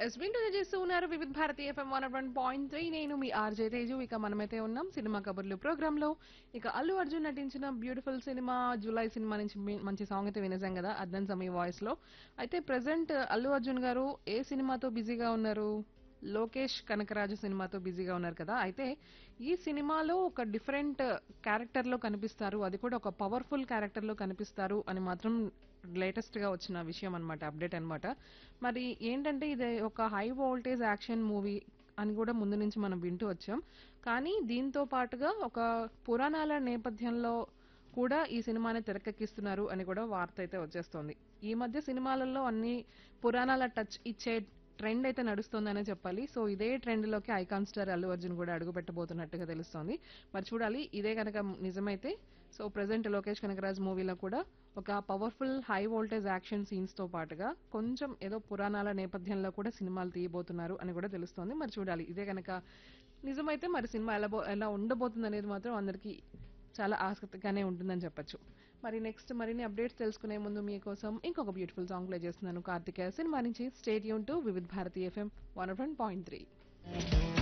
yes వింటూ చేస్తూ ఉన్నారు Vividh Bharati FM one one point three నేను మీ ఆర్జే తేజు ఇక మనమైతే ఉన్నాం సినిమా కబుర్లు ప్రోగ్రామ్ లో ఇక అల్లు అర్జున్ నటించిన బ్యూటిఫుల్ సినిమా జూలై సినిమా నుంచి మీ- మంచి సాంగ్ అయితే వినేసాం కదా అద్దన్ సమీ వాయిస్ లో అయితే ప్రెసెంట్ అల్లు అర్జున్ గారు ఏ సినిమాతో బిజీగా ఉన్నారు లోకేష్ కనకరాజు సినిమాతో బిజీగా ఉన్నారు కదా అయితే ఈ సినిమాలో ఒక డిఫరెంట్ క్యారెక్టర్ లో కనిపిస్తారు అది కూడా ఒక పవర్ఫుల్ క్యారెక్టర్ లో కనిపిస్తారు అని మాత్రం లేటెస్ట్ గా వచ్చిన విషయం అన్నమాట అప్డేట్ అన్నమాట మరి ఏంటంటే ఇది ఒక హై వోల్టేజ్ యాక్షన్ మూవీ అని కూడా ముందు నుంచి మనం వింటూ వచ్చాం కానీ దీంతో పాటుగా ఒక పురాణాల నేపథ్యంలో కూడా ఈ సినిమాని తెరకెక్కిస్తున్నారు అని కూడా వార్త అయితే వచ్చేస్తోంది ఈ మధ్య సినిమాలలో అన్ని పురాణాల టచ్ ఇచ్చే ట్రెండ్ అయితే నడుస్తోందనే చెప్పాలి సో ఇదే ట్రెండ్ లోకి ఐకాన్ స్టార్ అల్లు అర్జున్ కూడా అడుగు పెట్టబోతున్నట్టుగా తెలుస్తోంది మరి చూడాలి ఇదే కనుక నిజమైతే సో ప్రెసెంట్ లోకేష్ కనకరాజ్ మూవీలో కూడా ఒక powerful high voltage action scenes తో పాటుగా కొంచెం ఏదో పురాణాల నేపథ్యంలో కూడా సినిమాలు తీయబోతున్నారు అని కూడా తెలుస్తోంది మరి చూడాలి ఇదే కనుక నిజమైతే మరి సినిమా ఎలా బో- ఎలా ఉండబోతుంది అనేది మాత్రం అందరికీ చాలా ఆసక్తిగానే ఉంటుందని చెప్పొచ్చు మరి నెక్స్ట్ మరిన్ని అప్డేట్స్ తెలుసుకునే ముందు మీకోసం ఇంకొక బ్యూటిఫుల్ సాంగ్ ప్లే చేస్తున్నాను కార్తికేయ సినిమా నుంచి stay tuned to Vividh Bharati FM one point three